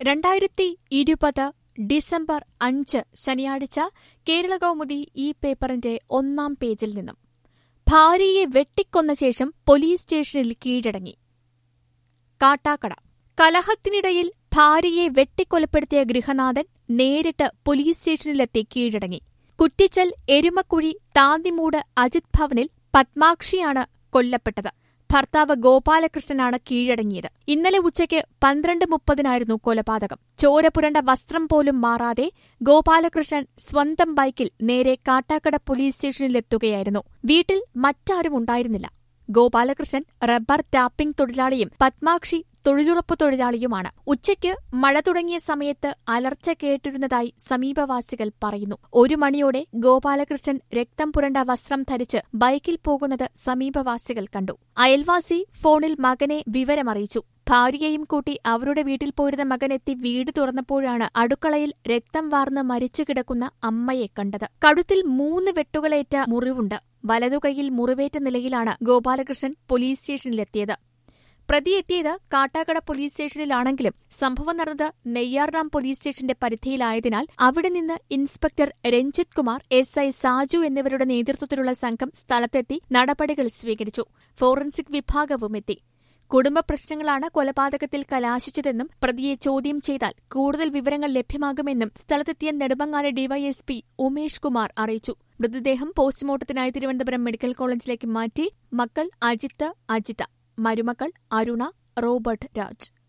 രണ്ടായിരത്തി ഇരുപത് ഡിസംബർ അഞ്ച് ശനിയാഴ്ച കേരളകൗമുദി ഈ പേപ്പറിന്റെ ഒന്നാം പേജിൽ നിന്നും ഭാര്യയെ വെട്ടിക്കൊന്ന ശേഷം പോലീസ് സ്റ്റേഷനിൽ കീഴടങ്ങി കാട്ടാക്കട കലഹത്തിനിടയിൽ ഭാര്യയെ വെട്ടിക്കൊലപ്പെടുത്തിയ ഗൃഹനാഥൻ നേരിട്ട് പോലീസ് സ്റ്റേഷനിലെത്തി കീഴടങ്ങി കുറ്റിച്ചൽ എരുമക്കുഴി താന്തിമൂട് അജിത് ഭവനിൽ പത്മാക്ഷിയാണ് കൊല്ലപ്പെട്ടത് ഭർത്താവ് ഗോപാലകൃഷ്ണനാണ് കീഴടങ്ങിയത് ഇന്നലെ ഉച്ചയ്ക്ക് പന്ത്രണ്ട് മുപ്പതിനായിരുന്നു കൊലപാതകം ചോര പുരണ്ട വസ്ത്രം പോലും മാറാതെ ഗോപാലകൃഷ്ണൻ സ്വന്തം ബൈക്കിൽ നേരെ കാട്ടാക്കട പോലീസ് സ്റ്റേഷനിലെത്തുകയായിരുന്നു വീട്ടിൽ മറ്റാരും ഉണ്ടായിരുന്നില്ല ഗോപാലകൃഷ്ണൻ റബ്ബർ ടാപ്പിംഗ് തൊഴിലാളിയും പത്മാക്ഷി തൊഴിലുറപ്പ് തൊഴിലാളിയുമാണ് ഉച്ചയ്ക്ക് മഴ തുടങ്ങിയ സമയത്ത് അലർച്ച കേട്ടിരുന്നതായി സമീപവാസികൾ പറയുന്നു ഒരു മണിയോടെ ഗോപാലകൃഷ്ണൻ രക്തം പുരണ്ട വസ്ത്രം ധരിച്ച് ബൈക്കിൽ പോകുന്നത് സമീപവാസികൾ കണ്ടു അയൽവാസി ഫോണിൽ മകനെ വിവരമറിയിച്ചു ഭാര്യയെയും കൂട്ടി അവരുടെ വീട്ടിൽ പോയിരുന്ന മകനെത്തി വീട് തുറന്നപ്പോഴാണ് അടുക്കളയിൽ രക്തം വാർന്ന് മരിച്ചു കിടക്കുന്ന അമ്മയെ കണ്ടത് കഴുത്തിൽ മൂന്ന് വെട്ടുകളേറ്റ മുറിവുണ്ട് വലതുകൈയിൽ മുറിവേറ്റ നിലയിലാണ് ഗോപാലകൃഷ്ണൻ പോലീസ് സ്റ്റേഷനിലെത്തിയത് പ്രതി എത്തിയത് കാട്ടാക്കട പോലീസ് സ്റ്റേഷനിലാണെങ്കിലും സംഭവം നടന്നത് നെയ്യാർഡാം പോലീസ് സ്റ്റേഷന്റെ പരിധിയിലായതിനാൽ അവിടെ നിന്ന് inspector Ranjith Kumar S I Saju എന്നിവരുടെ നേതൃത്വത്തിലുള്ള സംഘം സ്ഥലത്തെത്തി നടപടികൾ സ്വീകരിച്ചു ഫോറൻസിക് വിഭാഗവും എത്തി കുടുംബ പ്രശ്നങ്ങളാണ് കൊലപാതകത്തിൽ കലാശിച്ചതെന്നും പ്രതിയെ ചോദ്യം ചെയ്താൽ കൂടുതൽ വിവരങ്ങൾ ലഭ്യമാകുമെന്നും സ്ഥലത്തെത്തിയ നെടുമങ്ങാട് ഡിവൈഎസ്പി ഉമേഷ് കുമാർ അറിയിച്ചു മൃതദേഹം പോസ്റ്റ്മോർട്ടത്തിനായി തിരുവനന്തപുരം മെഡിക്കൽ കോളേജിലേക്ക് മാറ്റി മക്കൾ അജിത്ത് അജിത മരുമക്കൾ അരുണ റോബർട്ട് രാജ്